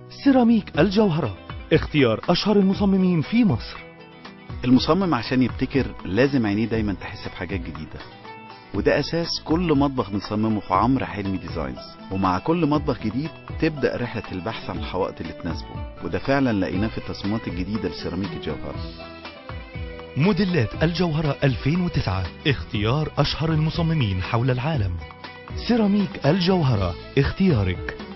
سيراميك الجوهرة اختيار أشهر المصممين في مصر المصمم عشان يبتكر لازم عينيه دايما تحس بحاجات جديدة وده أساس كل مطبخ بنصممه في عمرو حلمي ديزاينز ومع كل مطبخ جديد تبدأ رحلة البحث عن الحوائط اللي تناسبه وده فعلا لقيناه في التصميمات الجديدة لسيراميك الجوهرة موديلات الجوهرة 2009 اختيار أشهر المصممين حول العالم سيراميك الجوهرة اختيارك